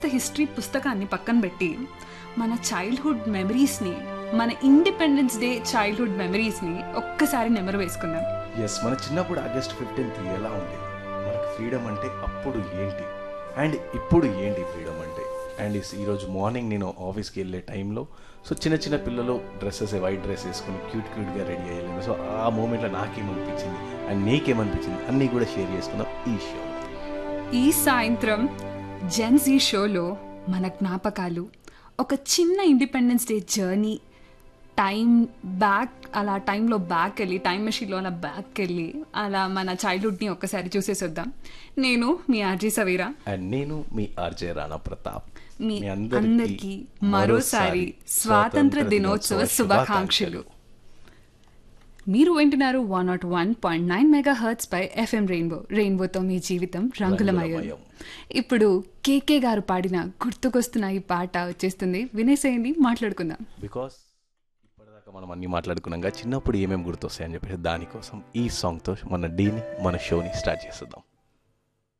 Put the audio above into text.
History పుస్తకాన్ని పక్కన పెట్టి మన చైల్డ్హుడ్ మెమరీస్ని మన ఇండిపెండెన్స్ డే చైల్డ్హుడ్ మెమరీస్ని ఒక్కసారి నెమరు వేసుకుందాం ఎస్ మన చిన్నప్పుడు ఆగస్ట్ ఫిఫ్టీన్త్ ఎలా ఉండేది మనకు ఫ్రీడమ్ అంటే అప్పుడు ఏంటి అండ్ ఇప్పుడు ఏంటి ఫ్రీడమ్ అంటే అండ్ ఈరోజు మార్నింగ్ నేను ఆఫీస్కి వెళ్ళే టైంలో సో చిన్న చిన్న పిల్లలు డ్రెస్సెస్ వైట్ డ్రెస్ వేసుకొని క్యూట్ క్యూట్గా రెడీ అయ్యలేదు సో ఆ మూమెంట్లో నాకేమనిపించింది అండ్ నీకేమనిపించింది అన్నీ కూడా షేర్ చేసుకుందాం ఈ షో ఈ సాయంత్రం జెన్సీ షోలో మన జ్ఞాపకాలు ఒక చిన్న Independence Day journey time back అలా టైంలో బ్యాక్ వెళ్ళి టైం మెషిన్లో అలా బ్యాక్ వెళ్ళి అలా మన చైల్డ్హుడ్ని ఒక్కసారి చూసేసి వద్దాం నేను మీ ఆర్జీ సవీరా అండ్ నేను మీ ఆర్జే రాణా ప్రతాప్ మీ అందరికీ మరోసారి స్వాతంత్ర దినోత్సవ శుభాకాంక్షలు మీరు వింటున్నారు one naught one point nine megahertz పై ఎఫ్ఎం రెయిన్బో రెయిన్బోతో మీ జీవితం రంగులమయం రంగులమయం. ఇప్పుడు కేకే గారు పాడిన గుర్తుకొస్తున్న ఈ పాట వచ్చేస్తుంది వినేసేయండి మాట్లాడుకుందాం బికాస్ ఇప్పటిదాకా మనం అన్ని మాట్లాడుకున్నాం కదా చిన్నప్పుడు ఏమేమి గుర్తొస్తాయని చెప్పేసి దానికోసం ఈ సాంగ్తో మన డీని మన షోని స్టార్ట్ చేసేద్దాం